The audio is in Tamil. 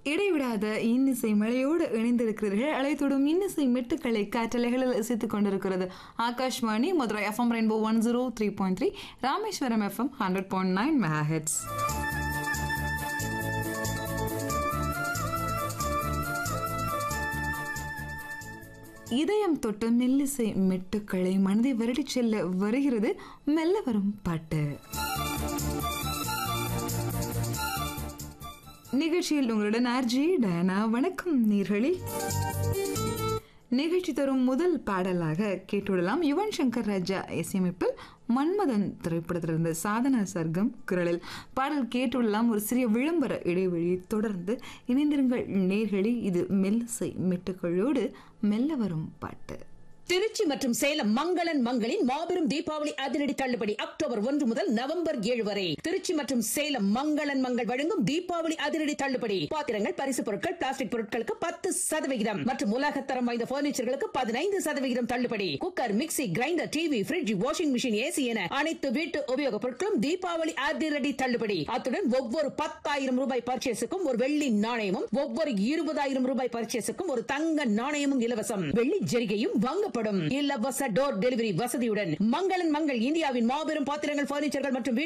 இடைவிடாத இன்னிசை மழையோடு இணைந்திருக்கிறீர்கள் அழைத்தோடும் இன்னிசை மெட்டுக்களை காற்றலைகளில் இசைத்துக் கொண்டிருக்கிறது Akashvani Madurai FM rainbow one zero three point three Rameswaram FM hundred point nine megahertz இதயம் தொட்டு மெல்லிசை மெட்டுக்களை மனதை வருடிச் செல்ல வருகிறது மெல்ல வரும் பாட்டு நிகழ்ச்சியில் உங்களுடன் ஆர்ஜி டயனா வணக்கம் நீர்களே நிகழ்ச்சி தரும் முதல் பாடலாக கேட்டுவிடலாம் யுவன் சங்கர் ராஜா இசையமைப்பில் மன்மதன் திரைப்படத்திலிருந்து சாதனா சர்க்கம் குரலில் பாடல் கேட்டுவிடலாம் ஒரு சிறிய விளம்பர இடைவெளியை தொடர்ந்து இணைந்திருங்கள் நேர்களே இது மெல்லிசை மெட்டுக்களோடு மெல்ல வரும் பாட்டு திருச்சி மற்றும் சேலம் மங்களன் மங்களின் மாபெரும் தீபாவளி அதிரடி தள்ளுபடி அக்டோபர் ஒன்று முதல் நவம்பர் ஏழு வரை திருச்சி மற்றும் சேலம் மங்களன் மங்கள் வழங்கும் தீபாவளி அதிரடி தள்ளுபடி பாத்திரங்கள் பரிசு பொருட்கள் பிளாஸ்டிக் பொருட்களுக்கு பத்து சதவிகிதம் மற்றும் உலகத்தரம் வாய்ந்த பர்னிச்சர்களுக்கு பதினைந்து சதவிகிதம் தள்ளுபடி cooker mixie grinder TV fridge washing machine AC என அனைத்து வீட்டு உபயோகப் பொருட்களும் தீபாவளி அதிரடி தள்ளுபடி அத்துடன் ஒவ்வொரு பத்தாயிரம் ரூபாய் பர்ச்சேஸுக்கும் ஒரு வெள்ளி நாணயமும் ஒவ்வொரு இருபதாயிரம் ரூபாய் பர்ச்சேஸுக்கும் ஒரு தங்க நாணயமும் இலவசம் வெள்ளி ஜெரிகையும் வாங்கப்படும் இலவச டோர் டெலிவரி வசதியுடன் மங்களன் மங்கள் இந்தியாவின் மாபெரும் பாத்திரங்கள் பர்னிச்சர்கள் மற்றும்